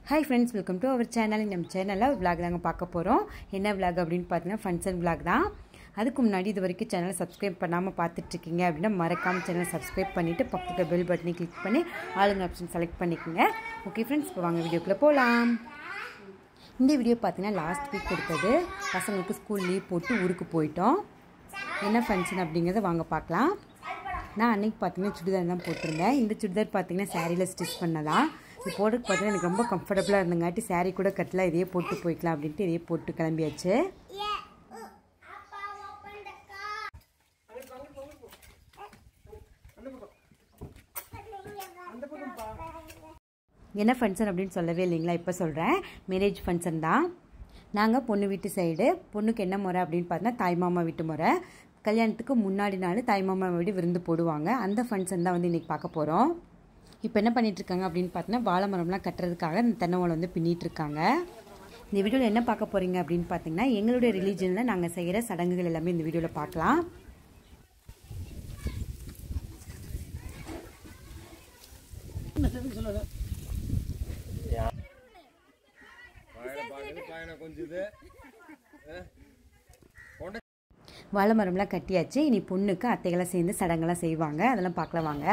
Hi friends welcome to our channel நம்ம சேனலில் vlog தாங்க பார்க்க போகிறோம் என்ன விளாக் அப்படின்னு பார்த்தீங்கன்னா ஃபங்க்ஷன் விளாக் தான் அதுக்கு முன்னாடி இது வரைக்கும் சேனலை சப்ஸ்கிரைப் பண்ணாமல் பார்த்துட்ருக்கீங்க அப்படின்னா மறக்காமல் சேனலை சப்ஸ்கிரைப் பண்ணிவிட்டு பக்கத்தில் பெல் பட்டனை கிளிக் பண்ணி ஆளுங்க ஆப்ஷன் செலக்ட் பண்ணிக்கோங்க ஓகே ஃப்ரெண்ட்ஸ் இப்போ வாங்க வீடியோக்குள்ளே போகலாம் இந்த வீடியோ பார்த்தீங்கன்னா லாஸ்ட் வீக் எடுத்தது பசங்களுக்கு ஸ்கூல் லீவ் போட்டு ஊருக்கு போயிட்டோம் என்ன ஃபங்க்ஷன் அப்படிங்கிறத வாங்க பார்க்கலாம் நான் அன்றைக்கி பார்த்தீங்கன்னா சுடிதார் தான் போட்டிருந்தேன் இந்த சுடிதார் பார்த்தீங்கன்னா சாரியில் ஸ்டிச் பண்ணதான் இது போடுறதுக்கு பார்த்தீங்கன்னா எனக்கு ரொம்ப கம்ஃபர்டபுளாக இருந்தங்காட்டி சாரீ கூட கட்டலாம் இதையே போட்டு போய்க்கலாம் அப்படின்ட்டு இதையே போட்டு கிளம்பியாச்சு என்ன ஃபங்க்ஷன் அப்படின்னு சொல்லவே இல்லைங்களா இப்போ சொல்கிறேன் மேரேஜ் ஃபங்க்ஷன் தான் நாங்கள் பொண்ணு வீட்டு சைடு பொண்ணுக்கு என்ன முறை அப்படின்னு பார்த்தீங்கன்னா தாய்மாமா வீட்டு முறை கல்யாணத்துக்கு முன்னாடி நாள் தாய்மாமா வீடு விருந்து போடுவாங்க அந்த ஃபங்க்ஷன் தான் வந்து இன்றைக்கி பார்க்க போகிறோம் இப்போ என்ன பண்ணிகிட்ருக்காங்க அப்படின்னு பார்த்தீங்கன்னா வாழை மரம்லாம் கட்டுறதுக்காக இந்த தென்னை ஓலை வந்து பின்னிட்டு இருக்காங்க இந்த வீடியோவில் என்ன பார்க்க போகிறீங்க அப்படின்னு பார்த்தீங்கன்னா எங்களுடைய ரிலீஜனில் நாங்கள் செய்கிற சடங்குகள் எல்லாமே இந்த வீடியோவில் பார்க்கலாம் வாழை மரம்லாம் கட்டியாச்சு இனி பொண்ணுக்கு அத்தைகளாம் சேர்ந்து சடங்கெல்லாம் செய்வாங்க அதெல்லாம் பார்க்கலாம் வாங்க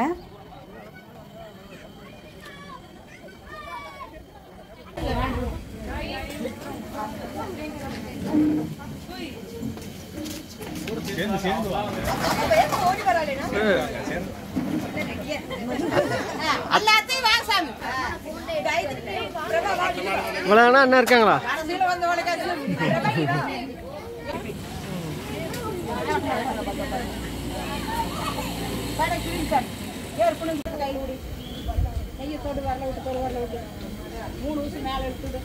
எல்லாத்தையும் வாங்க சாமி இவ்வளோண்ணா அண்ணா இருக்காங்களா கடைசியில் வந்து உனக்கு கையத்தோடு வரல விட்டு தோடு வரல விட்டு மூணு வருஷம் மேலே எடுத்துடு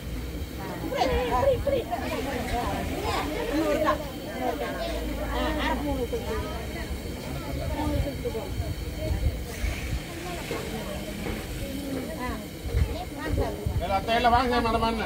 இன்னும் இருக்கா இன்னும் இருக்கா ஆ அரை மூணு விட்டு மூணு விட்டு விட்டுக்கோ அத்தையில வாங்க மேடம்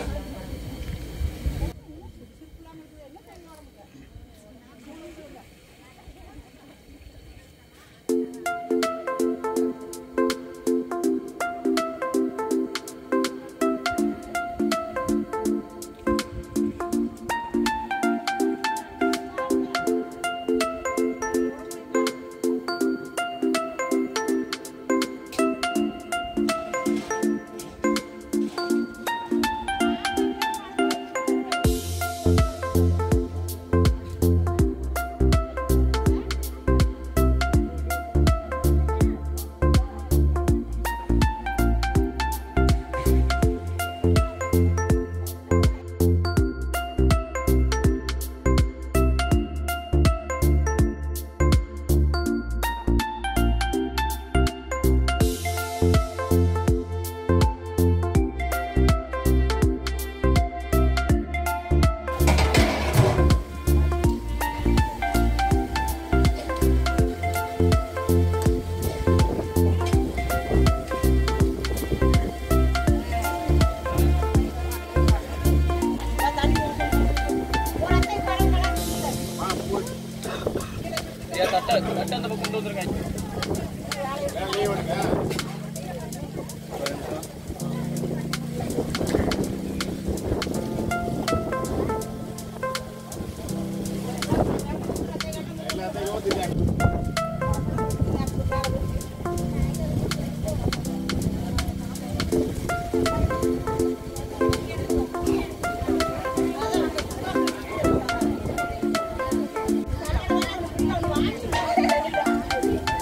வாங்க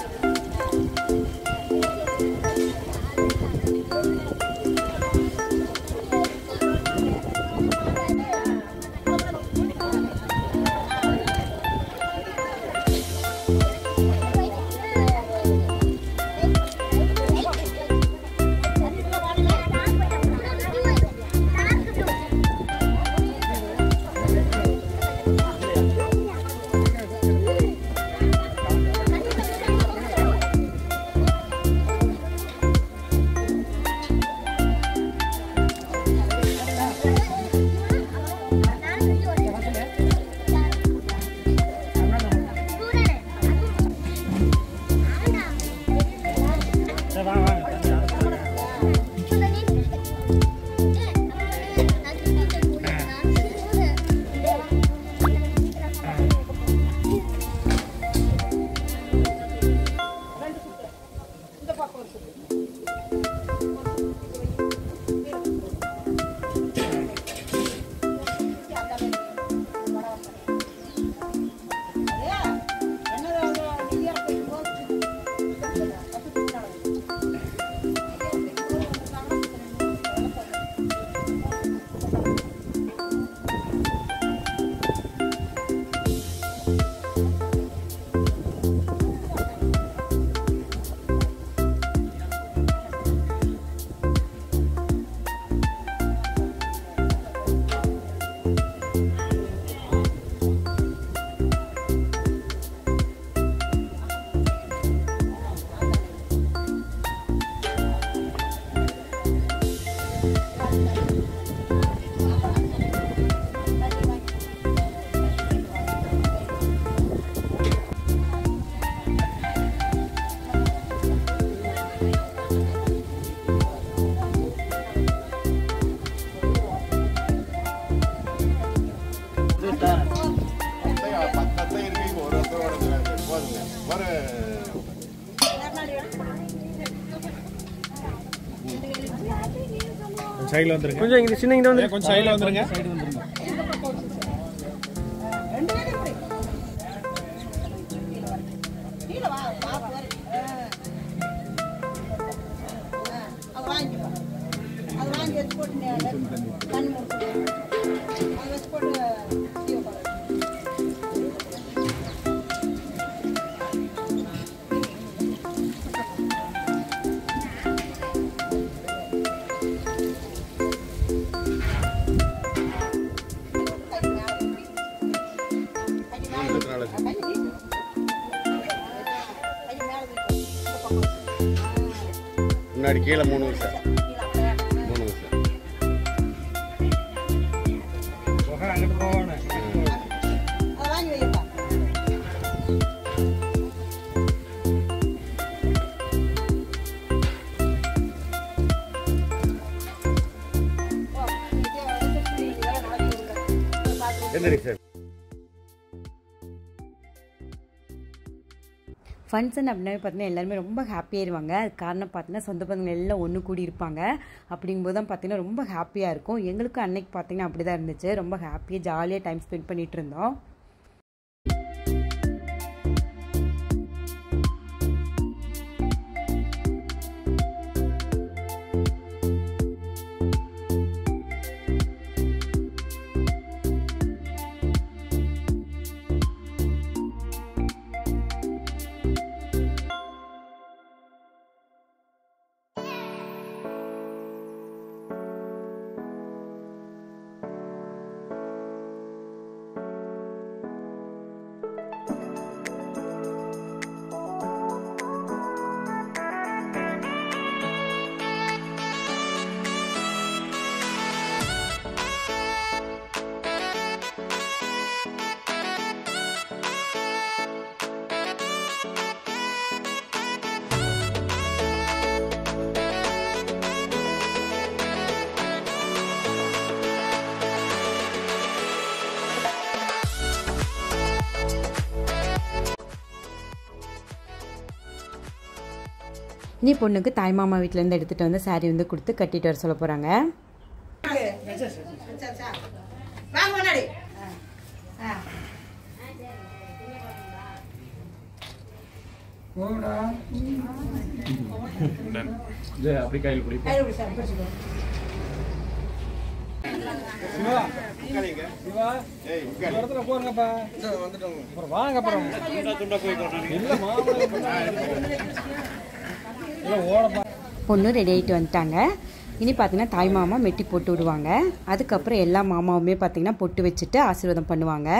பத்தத்தை இருக்கு ஒரு அத்தை உடஞ்சிடாது போதுங்க ஒரு சைடில் வந்துருங்க கொஞ்சம் இங்கே சின்ன இங்கே வந்து கொஞ்சம் சைடில் வந்துருங்க ரெண்டு பேரும் இப்படி. கீழே வா, வா, போறேன். ஆ. அதை வாங்கிக்கோ. அதை வாங்கி வச்சு போட்டு நே- தண்ணி முடிச்சுட்டு. அதை வச்சு போட்டு சீவ போடு. கை மேல தூக்கி. கை மேல தூக்கி. நாளைக்கு கை நீட்டு. கை மேல தூக்கி. இந்த பக்கம். முன்னாடி கீழே மூணு வருஷம் கீழே அப்படியே. மூணு வருஷம் போக அங்கிட்டு போவானே அதை வாங்கி வைப்பா ஓ, இது வந்து இதெல்லாம் நாளைக்கு கொடுக்குறேன். போய் பார்த்துட்டு எந்திரிங்க சார் ஃபங்க்ஷன் அப்படின்னாவே பார்த்தீங்கன்னா எல்லாருமே ரொம்ப ஹாப்பியாயிருவாங்க அது காரணம் பார்த்தீங்கன்னா சொந்த பந்தங்கள் எல்லாம் ஒன்று கூடி இருப்பாங்க அப்படிங்கும்போது தான் பார்த்தீங்கன்னா ரொம்ப ஹாப்பியாக இருக்கும் எங்களுக்கும் அன்னைக்கு பார்த்தீங்கன்னா அப்படி தான் இருந்துச்சு ரொம்ப ஹாப்பியாக ஜாலியாக டைம் ஸ்பெண்ட் பண்ணிட்டு இருந்தோம் இனி பொண்ணுக்கு தாய்மாமா வீட்டிலேருந்து எடுத்துகிட்டு வந்து saree வந்து கொடுத்து கட்டிட்டு வர சொல்ல போகிறாங்க வாங்க முன்னாடி ஆ இது அப்படி கையில் பிடி கையில் பிடி சார் பிடிச்சிக்கோ சிவா சிவா ஏய் இந்த இடத்துல போறங்கப்பா அப்புறம் வாங்க அப்புறம் இல்ல மாப்பிள்ளை இல்ல ஓடப்பா பொண்ணு ரெடி ஆகிட்டு வந்துட்டாங்க இனி பார்த்தீங்கன்னா தாய் மாமா மெட்டி போட்டு விடுவாங்க அதுக்கப்புறம் எல்லா மாமாவுமே பார்த்தீங்கன்னா பொட்டு வச்சுட்டு ஆசீர்வாதம் பண்ணுவாங்க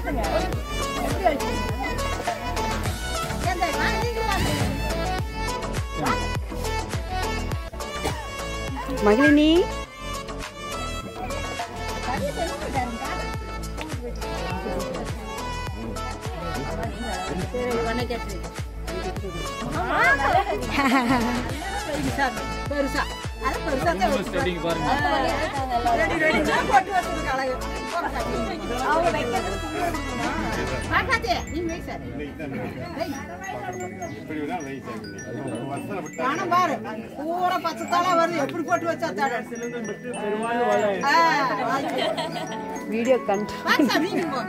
ஏன் தெரியுமா? நீங்களும் வாங்க. மகிழினி பெருசா அது பெருசா தான் வச்சு ஸ்டடிங் பாருங்க ரெடி ரெடி தான் போட்டு வச்சிருக்க அழகு அவங்க வைக்கிறது பாக்காதே நீங்க வை சார் இப்படி விட வயசாக வசன விட்டா பணம் பாரு பூரா பச்சை தலை வருது எப்படி போட்டு வச்சா தடை வீடியோ கண்ட் நீங்க போங்க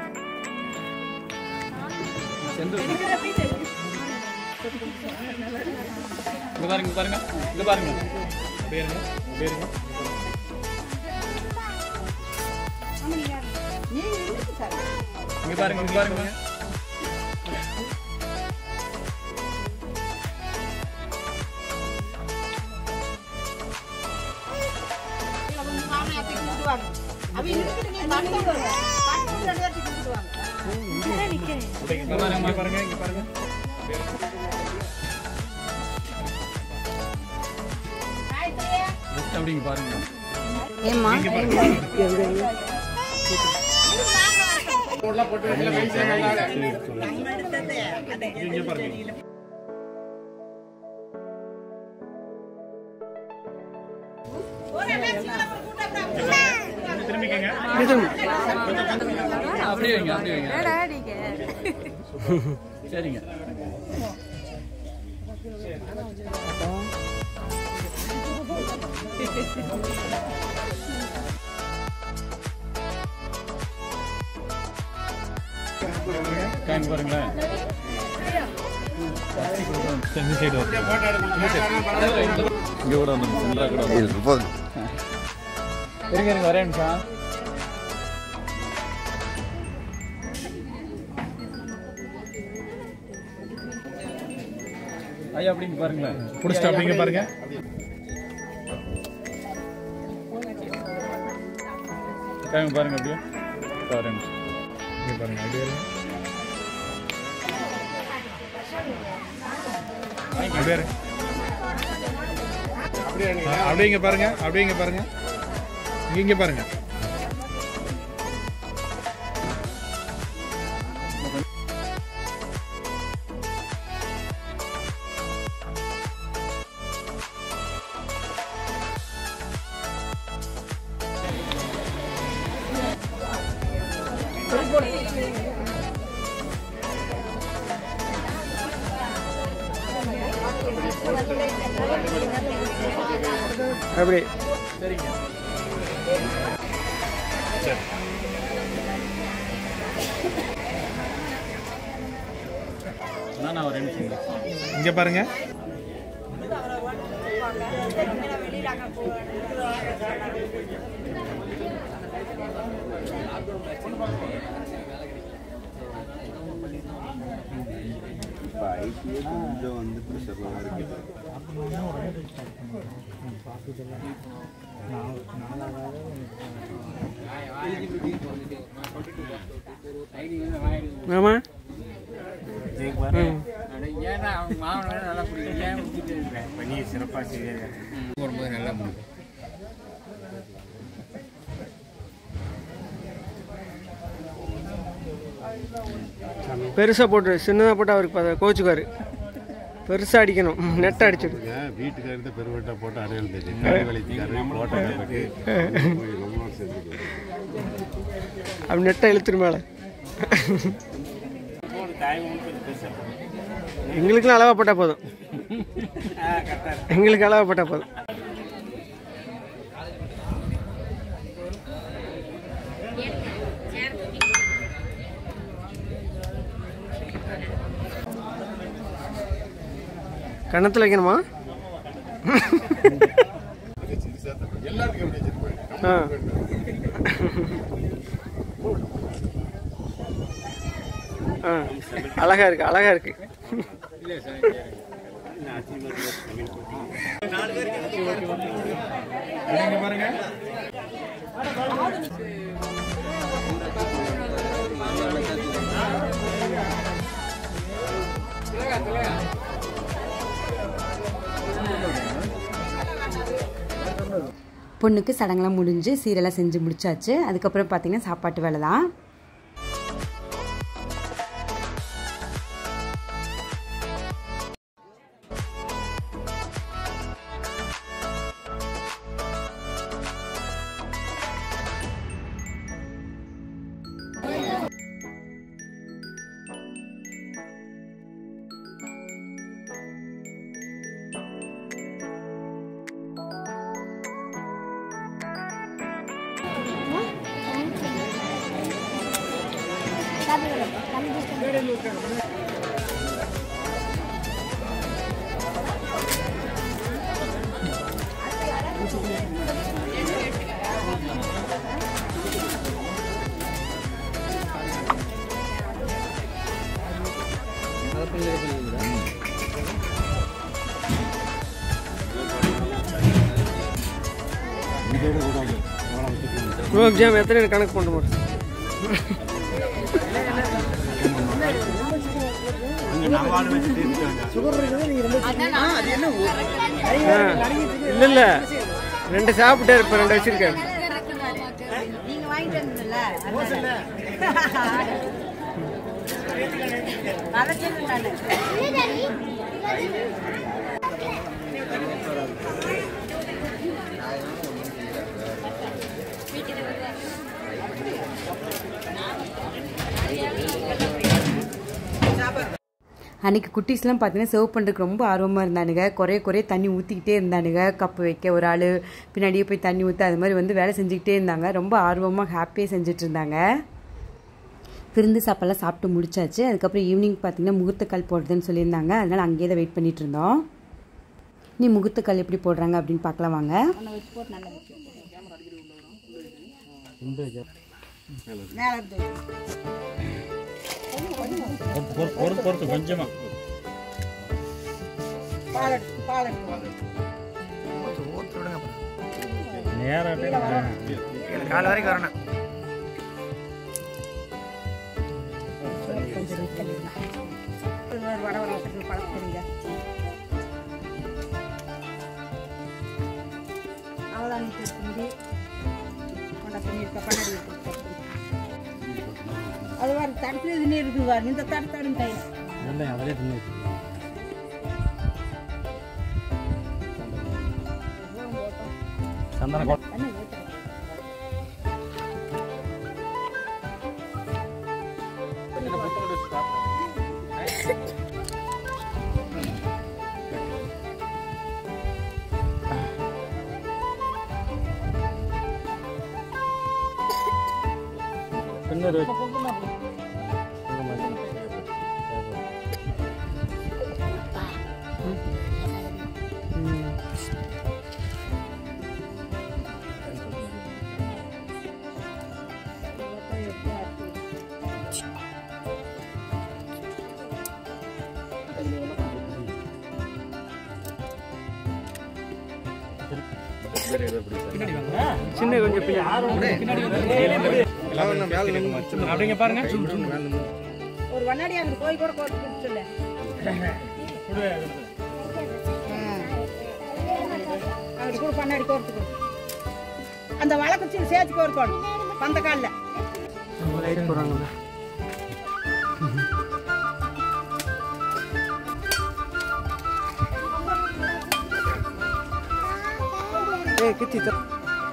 இங்க பாருங்க இங்க பாருங்க இங்க பாருங்க பேருங்க பேருங்க நீங்க இல்லைங்க சார் இங்க பாருங்க இங்க பாருங்க அவங்க இருக்குதுங்க நடந்து வருவாங்க ரெண்டு பேர்த்துக்கு கூப்பிடுவாங்க இங்க பாருங்க இங்க பாருங்க இங்க பாருங்க Just அப்படிங்க பாருங்க ஏம்மா இங்க பாருங்க திரும்பிக்கங்க அப்படியே வைங்க அப்படியே வைங்க சரிங்க டைம் பாருங்களேன் இந்த சைடு இங்க கூட வந்து சென்டரா கூட வந்து போதும் இருங்க இருங்க வரேன் நிமிஷம் ஐயா அப்படிங்க பாருங்களேன் பிடிச்சிட்டு அப்படிங்க பாருங்க டைம் பாருங்க அப்படியே பாருங்க இங்க பாருங்க அப்படியே இருங்க. அப்படியே இருங்க. ஆ, அப்படியே இங்க பாருங்க அப்படியே இங்க பாருங்க இங்க இங்க பாருங்க அப்படி நான் ஒரு நிமிஷம் இங்க பாருங்க இப்போ ஐடியே கொஞ்சம் வந்து ப்ரெஷரில் இருக்குது ஆமா பெருசாக போட்டு சின்னதாக போட்டு அவருக்கு பத- கோச்சுக்காரு பெருசாக அடிக்கணும் நெட்டை அடிச்சிடு வீட்டுக்காரர்கிட்ட பெருவெட்டா போட்டு அடையாளம் தெரியும் கடை வலிக்காரு போட்டோ கட்டுறது ரொம்ப சேர்ந்துருக்கு அப்படி நெட்டை இழுத்துரு மேலே எங்களுக்குலாம் அளவாக போட்டால் போதும் எங்களுக்கு அளவாக போட்டால் போதும் கன்னத்தில் வைக்கணுமா எல்லாருக்கும் எப்படி வச்சிருப்பாங்க ஆ ஆ அழகா இருக்கு அழகா இருக்கு இங்க பாருங்க பொண்ணுக்கு சடங்கெல்லாம் முடிஞ்சு சீரெல்லாம் செஞ்சு முடிச்சாச்சு அதுக்கப்புறம் பார்த்தீங்கன்னா சாப்பாட்டு வேலை தான் குலோப் ஜாம் எத்தனை கணக்கு பண்ண மாட்டேன் இல்லை இல்லை ரெண்டு சாப்பிட்டே இருப்பேன் ரெண்டு வச்சிருக்கேன் நீங்க வாங்கிட்டு வந்ததுல அரைச்சிட்டு நானு அன்றைக்கி குட்டீஸ்லாம் பார்த்தீங்கன்னா சர்வ் பண்ணுறதுக்கு ரொம்ப ஆர்வமாக இருந்தானுங்க குறைய குறைய தண்ணி ஊற்றிக்கிட்டே இருந்தானுங்க கப்பு வைக்க ஒரு ஆள் பின்னாடியே போய் தண்ணி ஊற்ற அது மாதிரி வந்து வேலை செஞ்சுக்கிட்டே இருந்தாங்க ரொம்ப ஆர்வமாக ஹாப்பியாக செஞ்சுட்டு இருந்தாங்க விருந்து சாப்பாடெல்லாம் சாப்பிட்டு முடிச்சாச்சு அதுக்கப்புறம் ஈவினிங் பார்த்தீங்கன்னா முகூர்த்தக்கால் போடுறதுன்னு சொல்லியிருந்தாங்க அதனால் அங்கேயே தான் வெயிட் பண்ணிட்டு இருந்தோம் நீ முகூர்த்தக்கால் எப்படி போடுறாங்க அப்படின்னு பார்க்கலாம் வாங்க மேல இருந்து பொறுத்து பொறுத்து கொஞ்சமா பால் எடுத்து பால் எடுத்து நேரம் காலை வரைக்கும் வரணும் ஒரு வடை வளர்த்துக்கு பழக்கிறீங்க அவ்வளோதான் நீ தம்பி கொண்டா தண்ணி இருக்க பண்ணாடி இருக்கு அது வர தடுத்துல இது நீர் இருக்குது பாரு இந்த தடு தடும் கையில் இல்லை அதிலே தின்னு சந்தன கோ பின்னது சின்ன கொஞ்சம் அப்படிங்க பாருங்க ஒரு வண்ணாடி அங்கே போய் கூட கோர்த்து சொல்லு அப்படி கூட பண்ணாடி கோர்த்து கொடு அந்த வழக்கு சேர்த்து கோர்க்கணும் பந்த காலில் லைட் போடுறாங்க ஏய் கிச்சி தர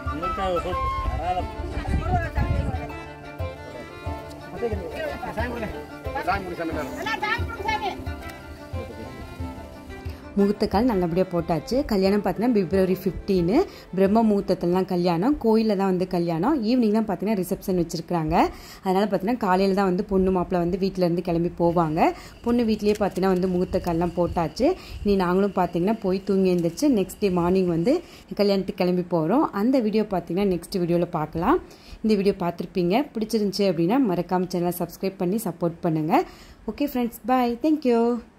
முகூர்த்தக்கால் நல்லபடியாக போட்டாச்சு கல்யாணம் பார்த்தீங்கன்னா பிப்ரவரி ஃபிஃப்டீனு பிரம்ம முகூர்த்தத்துலலாம் கல்யாணம் கோயிலில் தான் வந்து கல்யாணம் ஈவினிங் தான் பார்த்தீங்கன்னா ரிசப்ஷன் வச்சுருக்காங்க அதனால் பார்த்தீங்கன்னா காலையில் தான் வந்து பொண்ணு மாப்பிள்ளை வந்து வீட்டிலேருந்து கிளம்பி போவாங்க பொண்ணு வீட்லேயே பார்த்தீங்கன்னா வந்து முகூர்த்தக்கால்லாம் போட்டாச்சு இனி நாங்களும் பார்த்தீங்கன்னா போய் தூங்கி எழுந்திரிச்சு நெக்ஸ்ட் டே மார்னிங் வந்து கல்யாணத்துக்கு கிளம்பி போகிறோம் அந்த வீடியோ பார்த்தீங்கன்னா நெக்ஸ்ட் வீடியோவில் பார்க்கலாம் இந்த வீடியோ பார்த்துருப்பீங்க பிடிச்சிருந்துச்சி அப்படின்னா மறக்காம சேனலை சப்ஸ்கிரைப் பண்ணி சப்போர்ட் பண்ணுங்கள் ஓகே ஃப்ரெண்ட்ஸ் பாய் தேங்க்யூ